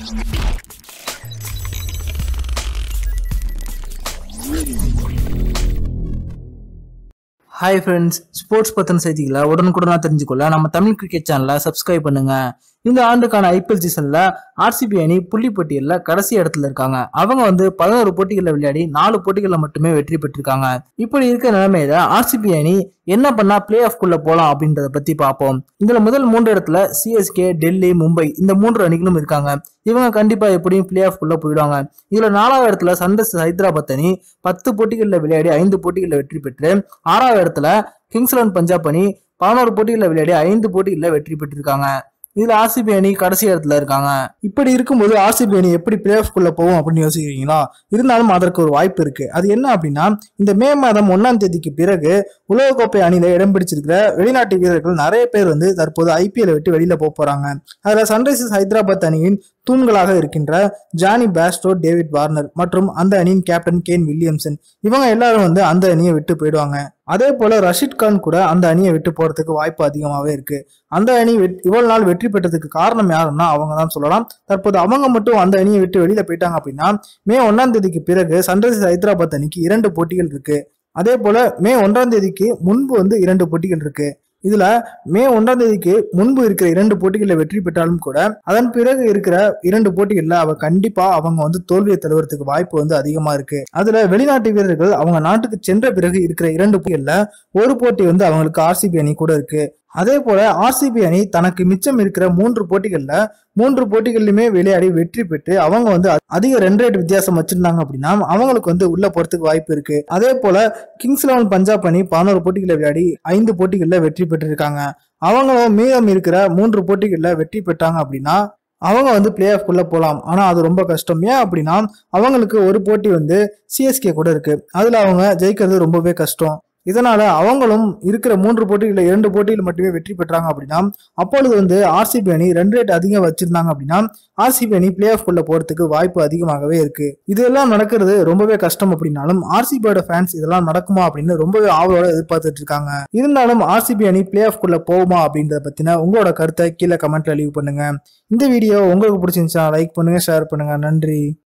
hi friends sports பத்தின செய்திகளை உடனுக்குடனா தெரிஞ்சுக்கொள்ள நம்ம தமிழ் கிரிக்கெட் சேனலை சப்ஸ்கிரைப் பண்ணுங்க இந்த ஆண்டுக்கான ஐபிஎல் சீசன்ல ஆர்சிபி அணி புள்ளி பட்டியல்ல கடைசி இடத்துல இருக்காங்க அவங்க வந்து பதினோரு போட்டிகளில் விளையாடி நாலு போட்டிகளில் மட்டுமே வெற்றி பெற்றிருக்காங்க இப்படி இருக்க நிலைமையில ஆர்சிபி அணி என்ன பண்ணா பிளே ஆஃப் குள்ள போலாம் அப்படின்றத பத்தி பார்ப்போம் இதுல முதல் மூன்று இடத்துல சிஎஸ்கே டெல்லி மும்பை இந்த மூன்று அணிகளும் இருக்காங்க இவங்க கண்டிப்பா எப்படியும் பிளே ஆஃப் குள்ள போயிடுவாங்க இதுல நாலாவது இடத்துல சன்ரைஸ் ஹைதராபாத் அணி பத்து போட்டிகளில் விளையாடி ஐந்து போட்டிகளில் வெற்றி பெற்று ஆறாவது இடத்துல கிங்ஸ் லெவன் பஞ்சாப் அணி பதினோரு போட்டிகளில் விளையாடி ஐந்து போட்டிகளில் வெற்றி பெற்றிருக்காங்க இதுல ஆர்சிபி அணி கடைசி இடத்துல இருக்காங்க இப்படி இருக்கும்போது ஆர்சிபி அணி எப்படி பிளே ஆஃப் குள்ள போகும் அப்படின்னு யோசிக்கிறீங்களா இருந்தாலும் அதற்கு ஒரு வாய்ப்பு இருக்கு அது என்ன அப்படின்னா இந்த மே மாதம் ஒன்னாம் தேதிக்கு பிறகு உலகக்கோப்பை அணியில இடம் பிடிச்சிருக்கிற வெளிநாட்டு வீரர்கள் நிறைய பேர் வந்து தற்போது ஐபிஎல் விட்டு வெளியில போக போறாங்க அதுல சன்ரைசர்ஸ் ஹைதராபாத் அணியின் தூண்களாக இருக்கின்ற ஜானி பேஸ்டோ டேவிட் வார்னர் மற்றும் அந்த அணியின் கேப்டன் கேன் வில்லியம்சன் இவங்க எல்லாரும் வந்து அந்த அணியை விட்டு போயிடுவாங்க அதே போல ரஷித் கான் கூட அந்த அணியை விட்டு போறதுக்கு வாய்ப்பு அதிகமாகவே இருக்கு அந்த அணி வெட்- இவ்வளவு நாள் வெற்றி பெற்றதுக்கு காரணம் யாருன்னா அவங்க தான் சொல்லலாம் தற்போது அவங்க மட்டும் அந்த அணியை விட்டு வெளியில போயிட்டாங்க அப்படின்னா மே ஒன்னாம் தேதிக்கு பிறகு சன்ரைசர்ஸ் ஹைதராபாத் அணிக்கு இரண்டு போட்டிகள் இருக்கு அதே போல மே ஒன்றாம் தேதிக்கு முன்பு வந்து இரண்டு போட்டிகள் இருக்கு இதுல மே ஒன்றாம் தேதிக்கு முன்பு இருக்கிற இரண்டு போட்டிகளில் வெற்றி பெற்றாலும் கூட அதன் பிறகு இருக்கிற இரண்டு போட்டிகளில் அவ கண்டிப்பா அவங்க வந்து தோல்வியை தழுவுறதுக்கு வாய்ப்பு வந்து அதிகமா இருக்கு அதுல வெளிநாட்டு வீரர்கள் அவங்க நாட்டுக்கு சென்ற பிறகு இருக்கிற இரண்டு போட்டிகள்ல ஒரு போட்டி வந்து அவங்களுக்கு ஆர்சிபி அணி கூட இருக்கு அதே போல ஆர்சிபி அணி தனக்கு மிச்சம் இருக்கிற மூன்று போட்டிகள்ல மூன்று போட்டிகளிலுமே விளையாடி வெற்றி பெற்று அவங்க வந்து அ- அதிக ரன் ரேட் வித்தியாசம் வச்சிருந்தாங்க அப்படின்னா அவங்களுக்கு வந்து உள்ள போறதுக்கு வாய்ப்பு இருக்கு அதே போல கிங்ஸ் லெவன் பஞ்சாப் அணி பதினோரு போட்டிகளில் விளையாடி ஐந்து போட்டிகளில் வெற்றி பெற்றிருக்காங்க அவங்களும் மீதம் இருக்கிற மூன்று போட்டிகளில் வெற்றி பெற்றாங்க அப்படின்னா அவங்க வந்து பிளே ஆஃப் குள்ள போகலாம் ஆனா அது ரொம்ப கஷ்டம் ஏன் அப்படின்னா அவங்களுக்கு ஒரு போட்டி வந்து சிஎஸ்கே கூட இருக்கு அதுல அவங்க ஜெயிக்கிறது ரொம்பவே கஷ்டம் இதனால அவங்களும் இருக்கிற மூன்று போட்டிகளில் இரண்டு போட்டியில் மட்டுமே வெற்றி பெற்றாங்க அப்படின்னா அப்பொழுது வந்து ஆர்சிபி அணி ரன் ரேட் அதிகம் வச்சிருந்தாங்க அப்படின்னா ஆர்சிபி அணி பிளே ஆஃப் குள்ள போறதுக்கு வாய்ப்பு அதிகமாகவே இருக்கு இதெல்லாம் நடக்கிறது ரொம்பவே கஷ்டம் அப்படின்னாலும் ஆர்சிபியோட ஃபேன்ஸ் இதெல்லாம் நடக்குமா அப்படின்னு ரொம்பவே ஆவலோட எதிர்பார்த்துட்டு இருக்காங்க இருந்தாலும் ஆர்சிபி அணி பிளே ஆஃப் குள்ள போகுமா அப்படின்றத பத்தின உங்களோட கருத்தை கீழே கமெண்ட்ல லீவ் பண்ணுங்க இந்த வீடியோ உங்களுக்கு பிடிச்சிருந்துச்சா லைக் பண்ணுங்க ஷேர் பண்ணுங்க நன்றி